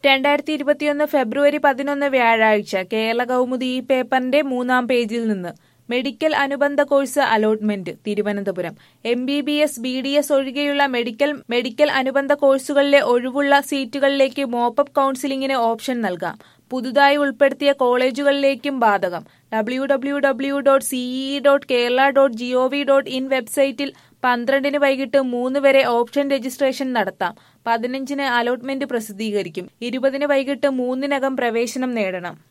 രണ്ടായിരത്തി ഇരുപത്തിയൊന്ന് ഫെബ്രുവരി പതിനൊന്ന് വ്യാഴാഴ്ച കേരള കൗമുദി ഈ പേപ്പറിന്റെ മൂന്നാം പേജിൽ നിന്ന് മെഡിക്കൽ അനുബന്ധ course allotment Thiruvananthapuram M B B S B D S ഒഴികെയുള്ള മെഡിക്കൽ മെഡിക്കൽ അനുബന്ധ കോഴ്സുകളിലെ ഒഴിവുള്ള സീറ്റുകളിലേക്ക് മോപ്പപ്പ് കൌൺസിലിംഗിന് ഓപ്ഷൻ നൽകാം പുതുതായി ഉൾപ്പെടുത്തിയ കോളേജുകളിലേക്കും ബാധകം W W W dot CEE dot Kerala dot G O V dot in വെബ്സൈറ്റിൽ പന്ത്രണ്ടിന് വൈകിട്ട് മൂന്ന് വരെ ഓപ്ഷൻ രജിസ്ട്രേഷൻ നടത്താം പതിനഞ്ചിന് അലോട്ട്മെന്റ് പ്രസിദ്ധീകരിക്കും ഇരുപതിന് വൈകിട്ട് മൂന്നിനകം പ്രവേശനം നേടണം